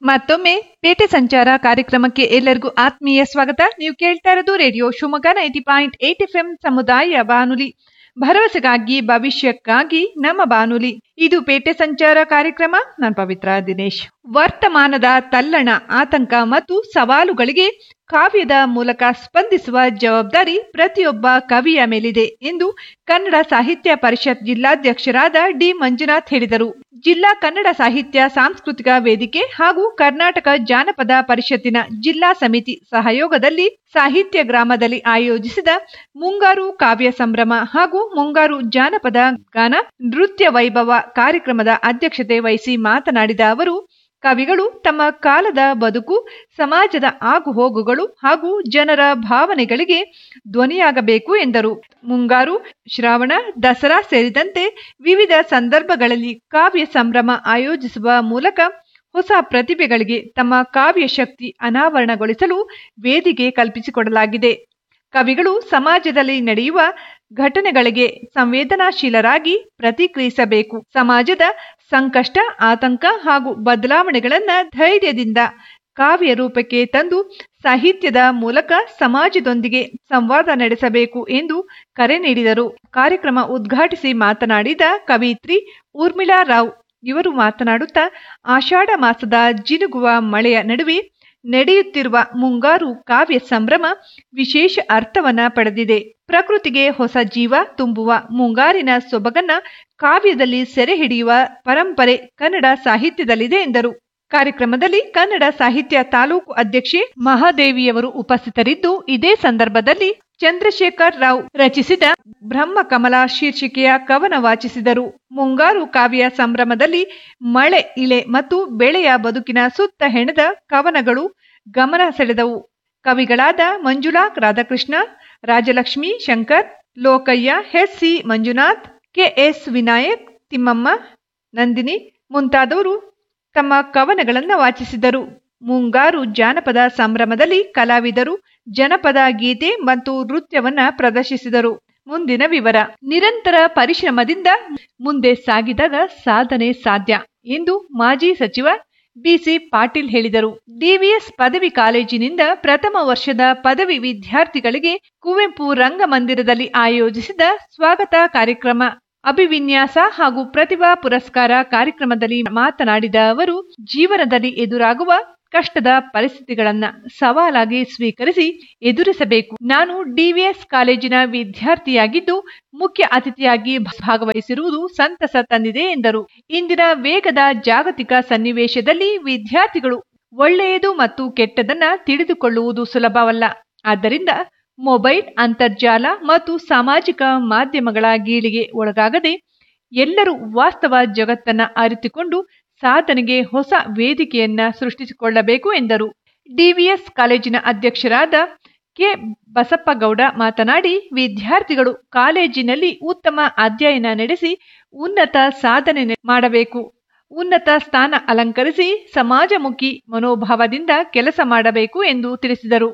ಮತ್ತೊಮ್ಮೆ ಪೇಟೆ ಸಂಚಾರ ಕಾರ್ಯಕ್ರಮಕ್ಕೆ ಎಲ್ಲರಿಗೂ ಆತ್ಮೀಯ ಸ್ವಾಗತ ನೀವು ಕೇಳ್ತಾ ಇರೋದು radio Shivamogga ninety point eight F M ಸಮುದಾಯ ಬಾನುಲಿ ಭರವಸೆಗಾಗಿ ಭವಿಷ್ಯಕ್ಕಾಗಿ ನಮ್ಮ ಬಾನುಲಿ ಇದು ಪೇಟೆ ಸಂಚಾರ ಕಾರ್ಯಕ್ರಮ ನಾನು ಪವಿತ್ರ ದಿನೇಶ್ ವರ್ತಮಾನದ ತಲ್ಲಣ ಆತಂಕ ಮತ್ತು ಸವಾಲುಗಳಿಗೆ ಕಾವ್ಯದ ಮೂಲಕ ಸ್ಪಂದಿಸುವ ಜವಾಬ್ದಾರಿ ಪ್ರತಿಯೊಬ್ಬ ಕವಿಯ ಮೇಲಿದೆ ಎಂದು ಕನ್ನಡ ಸಾಹಿತ್ಯ ಪರಿಷತ್ ಜಿಲ್ಲಾಧ್ಯಕ್ಷರಾದ ಡಿ ಮಂಜುನಾಥ್ ಹೇಳಿದರು ಜಿಲ್ಲಾ ಕನ್ನಡ ಸಾಹಿತ್ಯ ಸಾಂಸ್ಕೃತಿಕ ವೇದಿಕೆ ಹಾಗೂ ಕರ್ನಾಟಕ ಜಾನಪದ ಪರಿಷತ್ತಿನ ಜಿಲ್ಲಾ ಸಮಿತಿ ಸಹಯೋಗದಲ್ಲಿ ಸಾಹಿತ್ಯ ಗ್ರಾಮದಲ್ಲಿ ಆಯೋಜಿಸಿದ ಮುಂಗಾರು ಕಾವ್ಯ ಸಂಭ್ರಮ ಹಾಗೂ ಮುಂಗಾರು ಜಾನಪದ ಗಾನ ನೃತ್ಯ ವೈಭವ ಕಾರ್ಯಕ್ರಮದ ಅಧ್ಯಕ್ಷತೆ ವಹಿಸಿ ಮಾತನಾಡಿದ ಅವರು ಕವಿಗಳು ತಮ್ಮ ಕಾಲದ ಬದುಕು ಸಮಾಜದ ಆಗುಹೋಗುಗಳು ಹಾಗೂ ಜನರ ಭಾವನೆಗಳಿಗೆ ಧ್ವನಿಯಾಗಬೇಕು ಎಂದರು ಮುಂಗಾರು ಶ್ರಾವಣ ದಸರಾ ಸೇರಿದಂತೆ ವಿವಿಧ ಸಂದರ್ಭಗಳಲ್ಲಿ ಕಾವ್ಯ ಸಂಭ್ರಮ ಆಯೋಜಿಸುವ ಮೂಲಕ ಹೊಸ ಪ್ರತಿಭೆಗಳಿಗೆ ತಮ್ಮ ಕಾವ್ಯ ಶಕ್ತಿ ಅನಾವರಣಗೊಳಿಸಲು ವೇದಿಕೆ ಕಲ್ಪಿಸಿಕೊಡಲಾಗಿದೆ ಕವಿಗಳು ಸಮಾಜದಲ್ಲಿ ನಡೆಯುವ ಘಟನೆಗಳಿಗೆ ಸಂವೇದನಾಶೀಲರಾಗಿ ಪ್ರತಿಕ್ರಿಯಿಸಬೇಕು ಸಮಾಜದ ಸಂಕಷ್ಟ ಆತಂಕ ಹಾಗೂ ಬದಲಾವಣೆಗಳನ್ನ ಧೈರ್ಯದಿಂದ ಕಾವ್ಯ ರೂಪಕ್ಕೆ ತಂದು ಸಾಹಿತ್ಯದ ಮೂಲಕ ಸಮಾಜದೊಂದಿಗೆ ಸಂವಾದ ನಡೆಸಬೇಕು ಎಂದು ಕರೆ ನೀಡಿದರು ಕಾರ್ಯಕ್ರಮ ಉದ್ಘಾಟಿಸಿ ಮಾತನಾಡಿದ ಕವಿತ್ರಿ ಊರ್ಮಿಳಾ ರಾವ್ ಇವರು ಮಾತನಾಡುತ್ತಾ ಆಷಾಢ ಮಾಸದ ಜಿನುಗುವ ಮಳೆಯ ನಡುವೆ ನಡೆಯುತ್ತಿರುವ ಮುಂಗಾರು ಕಾವ್ಯ ಸಂಭ್ರಮ ವಿಶೇಷ ಅರ್ಥವನ್ನ ಪಡೆದಿದೆ ಪ್ರಕೃತಿಗೆ ಹೊಸ ಜೀವ ತುಂಬುವ ಮುಂಗಾರಿನ ಸೊಬಗನ್ನ ಕಾವ್ಯದಲ್ಲಿ ಸೆರೆ ಹಿಡಿಯುವ ಪರಂಪರೆ ಕನ್ನಡ ಸಾಹಿತ್ಯದಲ್ಲಿದೆ ಎಂದರು ಕಾರ್ಯಕ್ರಮದಲ್ಲಿ ಕನ್ನಡ ಸಾಹಿತ್ಯ ತಾಲೂಕು ಅಧ್ಯಕ್ಷೆ ಮಹಾದೇವಿಯವರು ಉಪಸ್ಥಿತರಿದ್ದು ಇದೇ ಸಂದರ್ಭದಲ್ಲಿ ಚಂದ್ರಶೇಖರ್ ರಾವ್ ರಚಿಸಿದ ಬ್ರಹ್ಮ ಕಮಲ ಶೀರ್ಷಿಕೆಯ ಕವನ ವಾಚಿಸಿದರು ಮುಂಗಾರು ಕಾವ್ಯ ಸಂಭ್ರಮದಲ್ಲಿ ಮಳೆ ಇಳೆ ಮತ್ತು ಬೆಳೆಯ ಬದುಕಿನ ಸುತ್ತ ಹೆಣೆದ ಕವನಗಳು ಗಮನ ಸೆಳೆದವು ಕವಿಗಳಾದ Manjula Radhakrishna Rajalakshmi Shankar Lokayya S C Manjunath KS Vinayak Thimmamma Nandini ಮುಂತಾದವರು ತಮ್ಮ ಕವನಗಳನ್ನು ವಾಚಿಸಿದರು ಮುಂಗಾರು ಜಾನಪದ ಸಂಭ್ರಮದಲ್ಲಿ ಕಲಾವಿದರು ಜನಪದ ಗೀತೆ ಮತ್ತು ನೃತ್ಯವನ್ನ ಪ್ರದರ್ಶಿಸಿದರು ಮುಂದಿನ ವಿವರ ನಿರಂತರ ಪರಿಶ್ರಮದಿಂದ ಮುಂದೆ ಸಾಗಿದಾಗ ಸಾಧನೆ ಸಾಧ್ಯ ಎಂದು ಮಾಜಿ ಸಚಿವ ಬಿಸಿ ಪಾಟೀಲ್ ಹೇಳಿದರು ಡಿವಿಎಸ್ ಪದವಿ ಕಾಲೇಜಿನಿಂದ ಪ್ರಥಮ ವರ್ಷದ ಪದವಿ ವಿದ್ಯಾರ್ಥಿಗಳಿಗೆ ಕುವೆಂಪು ರಂಗಮಂದಿರದಲ್ಲಿ ಆಯೋಜಿಸಿದ ಸ್ವಾಗತ ಕಾರ್ಯಕ್ರಮ ಅಭಿವಿನ್ಯಾಸ ಹಾಗೂ ಪ್ರತಿಭಾ ಪುರಸ್ಕಾರ ಕಾರ್ಯಕ್ರಮದಲ್ಲಿ ಮಾತನಾಡಿದ ಅವರು ಜೀವನದಲ್ಲಿ ಎದುರಾಗುವ ಕಷ್ಟದ ಪರಿಸ್ಥಿತಿಗಳನ್ನ ಸವಾಲಾಗಿ ಸ್ವೀಕರಿಸಿ ಎದುರಿಸಬೇಕು ನಾನು ಡಿವಿಎಸ್ ಕಾಲೇಜಿನ ವಿದ್ಯಾರ್ಥಿಯಾಗಿದ್ದು ಮುಖ್ಯ ಅತಿಥಿಯಾಗಿ ಭಾಗವಹಿಸಿರುವುದು ಸಂತಸ ತಂದಿದೆ ಎಂದರು ಇಂದಿನ ವೇಗದ ಜಾಗತಿಕ ಸನ್ನಿವೇಶದಲ್ಲಿ ವಿದ್ಯಾರ್ಥಿಗಳು ಒಳ್ಳೆಯದು ಮತ್ತು ಕೆಟ್ಟದನ್ನ ತಿಳಿದುಕೊಳ್ಳುವುದು ಸುಲಭವಲ್ಲ ಆದ್ದರಿಂದ ಮೊಬೈಲ್ ಅಂತರ್ಜಾಲ ಮತ್ತು ಸಾಮಾಜಿಕ ಮಾಧ್ಯಮಗಳ ಗೀಳಿಗೆ ಒಳಗಾಗದೆ ಎಲ್ಲರೂ ವಾಸ್ತವ ಜಗತ್ತನ್ನ ಅರಿತುಕೊಂಡು ಸಾಧನೆಗೆ ಹೊಸ ವೇದಿಕೆಯನ್ನ ಸೃಷ್ಟಿಸಿಕೊಳ್ಳಬೇಕು ಎಂದರು ಡಿವಿಎಸ್ ಕಾಲೇಜಿನ ಅಧ್ಯಕ್ಷರಾದ ಕೆ ಬಸಪ್ಪಗೌಡ ಮಾತನಾಡಿ ವಿದ್ಯಾರ್ಥಿಗಳು ಕಾಲೇಜಿನಲ್ಲಿ ಉತ್ತಮ ಅಧ್ಯಯನ ನಡೆಸಿ ಉನ್ನತ ಸಾಧನೆ ಮಾಡಬೇಕು ಉನ್ನತ ಸ್ಥಾನ ಅಲಂಕರಿಸಿ ಸಮಾಜಮುಖಿ ಮನೋಭಾವದಿಂದ ಕೆಲಸ ಮಾಡಬೇಕು ಎಂದು ತಿಳಿಸಿದರು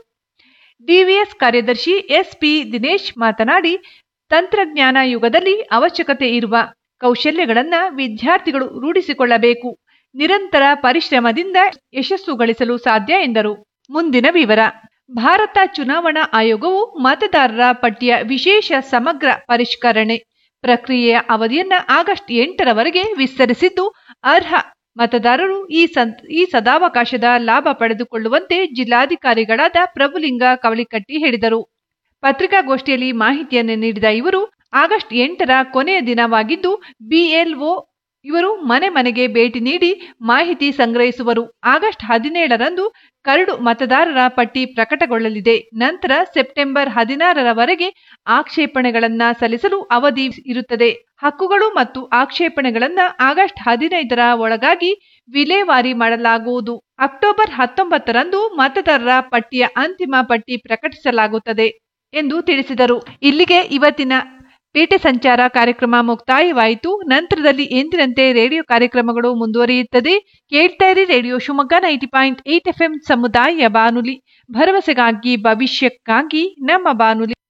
ಡಿವಿಎಸ್ ಕಾರ್ಯದರ್ಶಿ ಎಸ್ಪಿ ದಿನೇಶ್ ಮಾತನಾಡಿ ತಂತ್ರಜ್ಞಾನ ಯುಗದಲ್ಲಿ ಅವಶ್ಯಕತೆ ಇರುವ ಕೌಶಲ್ಯಗಳನ್ನ ವಿದ್ಯಾರ್ಥಿಗಳು ರೂಢಿಸಿಕೊಳ್ಳಬೇಕು ನಿರಂತರ ಪರಿಶ್ರಮದಿಂದ ಯಶಸ್ಸು ಗಳಿಸಲು ಸಾಧ್ಯ ಎಂದರು ಮುಂದಿನ ವಿವರ ಭಾರತ ಚುನಾವಣಾ ಆಯೋಗವು ಮತದಾರರ ಪಟ್ಟಿಯ ವಿಶೇಷ ಸಮಗ್ರ ಪರಿಷ್ಕರಣೆ ಪ್ರಕ್ರಿಯೆಯ ಅವಧಿಯನ್ನ ಆಗಸ್ಟ್ ಎಂಟರವರೆಗೆ ವಿಸ್ತರಿಸಿದ್ದು ಅರ್ಹ ಮತದಾರರು ಈ ಈ ಸದಾವಕಾಶದ ಲಾಭ ಪಡೆದುಕೊಳ್ಳುವಂತೆ ಜಿಲ್ಲಾಧಿಕಾರಿಗಳಾದ ಪ್ರಭುಲಿಂಗ ಕವಳಿಕಟ್ಟಿ ಹೇಳಿದರು ಪತ್ರಿಕಾಗೋಷ್ಠಿಯಲ್ಲಿ ಮಾಹಿತಿಯನ್ನು ನೀಡಿದ ಇವರು ಆಗಸ್ಟ್ ಎಂಟರ ಕೊನೆಯ ದಿನವಾಗಿದ್ದು ಬಿಎಲ್ಒ ಇವರು ಮನೆ ಮನೆಗೆ ಭೇಟಿ ನೀಡಿ ಮಾಹಿತಿ ಸಂಗ್ರಹಿಸುವರು ಆಗಸ್ಟ್ ಹದಿನೇಳರಂದು ಕರಡು ಮತದಾರರ ಪಟ್ಟಿ ಪ್ರಕಟಗೊಳ್ಳಲಿದೆ ನಂತರ ಸೆಪ್ಟೆಂಬರ್ ಹದಿನಾರರವರೆಗೆ ಆಕ್ಷೇಪಣೆಗಳನ್ನ ಸಲ್ಲಿಸಲು ಅವಧಿ ಇರುತ್ತದೆ ಹಕ್ಕುಗಳು ಮತ್ತು ಆಕ್ಷೇಪಣೆಗಳನ್ನ ಆಗಸ್ಟ್ ಹದಿನೈದರ ಒಳಗಾಗಿ ವಿಲೇವಾರಿ ಮಾಡಲಾಗುವುದು ಅಕ್ಟೋಬರ್ ಹತ್ತೊಂಬತ್ತರಂದು ಮತದಾರರ ಪಟ್ಟಿಯ ಅಂತಿಮ ಪಟ್ಟಿ ಪ್ರಕಟಿಸಲಾಗುತ್ತದೆ ಎಂದು ತಿಳಿಸಿದರು ಇಲ್ಲಿಗೆ ಇವತ್ತಿನ ಪೇಟೆ ಸಂಚಾರ ಕಾರ್ಯಕ್ರಮ ಮುಕ್ತಾಯವಾಯಿತು ನಂತರದಲ್ಲಿ ಎಂದಿನಂತೆ ರೇಡಿಯೋ ಕಾರ್ಯಕ್ರಮಗಳು ಮುಂದುವರಿಯುತ್ತದೆ ಕೇಳ್ತಾ ಇರಿ radio Shivamogga ninety point eight F ಸಮುದಾಯ ಬಾನುಲಿ ಭರವಸೆಗಾಗಿ ಭವಿಷ್ಯಕ್ಕಾಗಿ ನಮ್ಮ ಬಾನುಲಿ